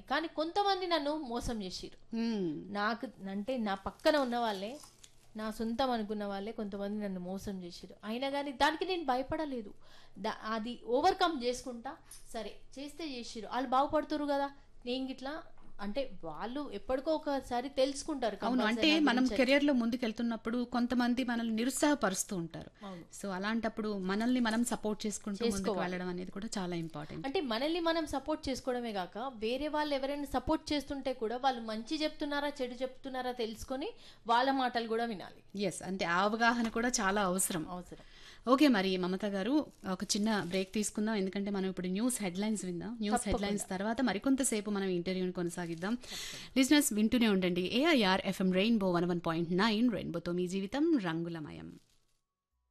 కానీ కొంతమంది నన్ను మోసం చేసిరు మ్మ్. నాకు అంటే నా పక్కన ఉన్న వాళ్ళే నా సొంతం అనుకున్న వాళ్ళే కొంతమంది నన్ను మోసం చేసిరు అయినా కానీ దానికి నేను భయపడలేదు దా- అది ఓవర్కమ్ చేసుకుంటా సరే చేస్తే చేసిరు వాళ్ళు బాగుపడుతురు కదా నేను గిట్లా అంటే వాళ్ళు ఎప్పటికో ఒకసారి తెలుసుకుంటారు అవును compulsory అంటే నా మనం గురించి. కెరియర్ లో ముందుకెళ్తున్నప్పుడు కొంతమంది మనల్ని నిరుత్సాహపరుస్తూ ఉంటారు అవును. సో అలాంటప్పుడు మనల్ని మనం సపోర్ట్ చేసుకుంటూ ముందుకు వెళ్ళడం అనేది కూడా చాలా ఇంపార్టెంట్ అంటే మనల్ని మనం సపోర్ట్ చేసుకోవడమే కాక వేరే వాళ్ళు ఎవరైనా సపోర్ట్ చేస్తుంటే కూడా వాళ్ళు మంచి చెప్తున్నారా చెడు చెప్తున్నారా తెలుసుకొని వాళ్ళ మాటలు కూడా వినాలి ఎస్ అంటే ఆ అవగాహన కూడా చాలా అవసరం అవసరం ఓకే మరి మమత గారు ఒక చిన్న బ్రేక్ తీసుకుందాం ఎందుకంటే మనం ఇప్పుడు న్యూస్ హెడ్లైన్స్ విందాం న్యూస్ హెడ్లైన్స్ తర్వాత మరికొంతసేపు మనం ఇంటర్వ్యూని కొనసాగిద్దాం లిజినెస్ వింటూనే ఉండండి AIR FM rainbow one one point nine రెయిన్బోతో మీ జీవితం రంగులమయం